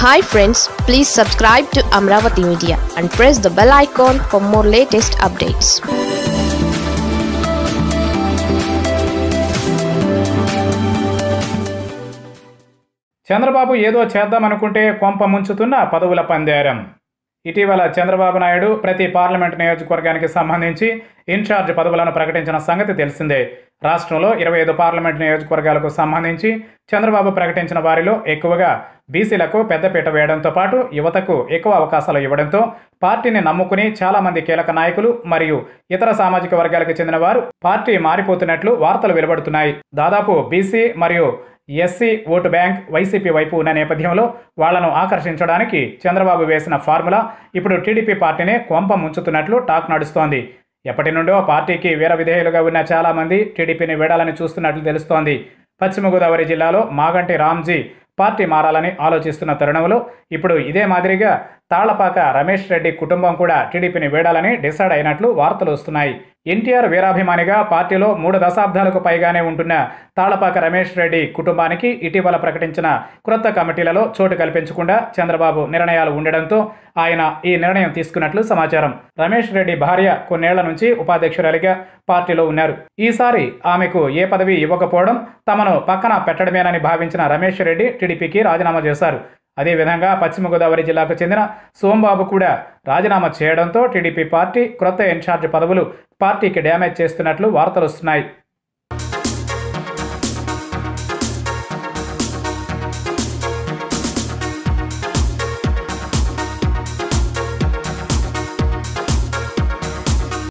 hi friends please subscribe to Amaravati media and press the bell icon for more latest updates Chandrababu ఏదో చేద్దామనుకుంటే కొంప ముంచుతున్న పదవుల పందేరం ఇటీవల చంద్రబాబు నాయుడు ప్రతి పార్లమెంట్ నియోజకవర్గానికి సంబంధించి ఇన్ఛార్జ్ పదవులను ప్రకటించిన సంగతి తెలిసిందే రాష్ట్రంలో ఇరవై ఐదు పార్లమెంట్ నియోజకవర్గాలకు సంబంధించి చంద్రబాబు ప్రకటించిన వారిలో ఎక్కువగా బీసీలకు పెద్దపీట వేయడంతో పాటు యువతకు ఎక్కువ అవకాశాలు ఇవ్వడంతో పార్టీని నమ్ముకుని చాలామంది కీలక నాయకులు మరియు ఇతర సామాజిక వర్గాలకు చెందిన వారు పార్టీ మారిపోతున్నట్లు వార్తలు వెలువడుతున్నాయి దాదాపు బీసీ మరియు ఎస్సీ ఓటు బ్యాంక్ వైసీపీ వైపు ఉన్న నేపథ్యంలో వాళ్లను ఆకర్షించడానికి చంద్రబాబు వేసిన ఫార్ములా ఇప్పుడు టీడీపీ పార్టీనే కొంప ముంచుతున్నట్లు టాక్ నడుస్తోంది ఎప్పటి నుండో పార్టీకి వీర విధేయులుగా ఉన్న చాలామంది టీడీపీని వీడాలని చూస్తున్నట్లు తెలుస్తోంది పశ్చిమ గోదావరి జిల్లాలో మాగంటి రామ్జీ పార్టీ మారాలని ఆలోచిస్తున్న తరుణంలో ఇప్పుడు ఇదే మాదిరిగా తాళ్లపాక రమేష్ రెడ్డి కుటుంబం కూడా టీడీపీని వీడాలని డిసైడ్ అయినట్లు వార్తలు వస్తున్నాయి ఎన్టీఆర్ వీరాభిమానిగా పార్టీలో మూడు దశాబ్దాలకు పైగానే ఉంటున్న తాళ్లపాక రమేష్ రెడ్డి కుటుంబానికి ఇటీవల ప్రకటించిన క్రొత్త కమిటీలలో చోటు కల్పించకుండా చంద్రబాబు నిర్ణయాలు ఉండడంతో ఆయన ఈ నిర్ణయం తీసుకున్నట్లు సమాచారం రమేష్ రెడ్డి భార్య కొన్నేళ్ల నుంచి ఉపాధ్యక్షురాలిగా పార్టీలో ఉన్నారు ఈసారి ఆమెకు ఏ పదవి ఇవ్వకపోవడం తమను పక్కన పెట్టడమేనని భావించిన రమేష్ రెడ్డి టీడీపీకి రాజీనామా చేశారు అదేవిధంగా పశ్చిమ గోదావరి జిల్లాకు చెందిన సోంబాబు కూడా రాజీనామా చేయడంతో టీడీపీ పార్టీ క్రొత్త ఇన్ఛార్జ్ పదవులు పార్టీకి డ్యామేజ్ చేస్తున్నట్లు వార్తలు వస్తున్నాయి